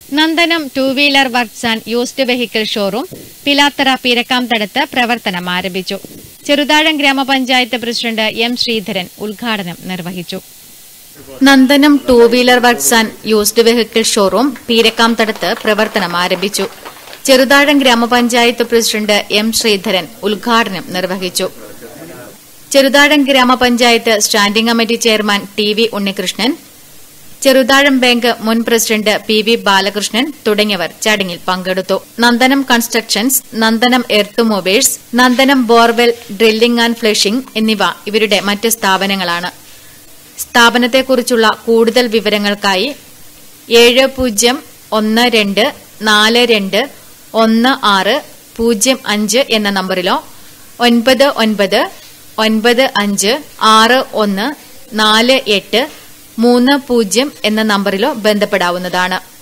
Nandanam two wheeler works and used vehicle showroom Pilathara പീരക്കാംതടത്ത് പ്രവർത്തനം ആരംഭിച്ചു ചെറുതാഴം ഗ്രാമപഞ്ചായത്ത് പ്രസിഡന്റ് എം ശ്രീധരൻ ഉദ്ഘാടനം നിർവഹിച്ചു Nandanam two wheeler works and used vehicle showroom പീരക്കാംതടത്ത് പ്രവർത്തനം ആരംഭിച്ചു ചെറുതാഴം ഗ്രാമപഞ്ചായത്ത് പ്രസിഡന്റ് എം ശ്രീധരൻ ഉദ്ഘാടനം നിർവഹിച്ചു ചെറുതാഴം ഗ്രാമപഞ്ചായത്ത് standing committee chairman T V Unnikrishnan Cheruthazham bank മുൻ പ്രസിഡന്റ് പി വി ബാലകൃഷ്ണൻ തുടങ്ങിയവർ ചടങ്ങിൽ പങ്കെടുത്തു Nandanam constructions Nandanam earth movers Nandanam borewell drilling and flushing എന്നിവ ഇവരുടെ മറ്റ് സ്ഥാപനങ്ങളാണ് സ്ഥാപനത്തെക്കുറിച്ചുള്ള കൂടുതൽ വിവരങ്ങൾക്കായി ഏഴ് പൂജ്യം ഒന്ന് രണ്ട് നാല് രണ്ട് ഒന്ന് ആറ് പൂജ്യം അഞ്ച് എന്ന നമ്പറിലോ ഒൻപത് ഒൻപത് ഒൻപത് അഞ്ച് ആറ് ഒന്ന് നാല് എട്ട് മൂന്ന് പൂജ്യം എന്ന നമ്പറിലോ ബന്ധപ്പെടാവുന്നതാണ്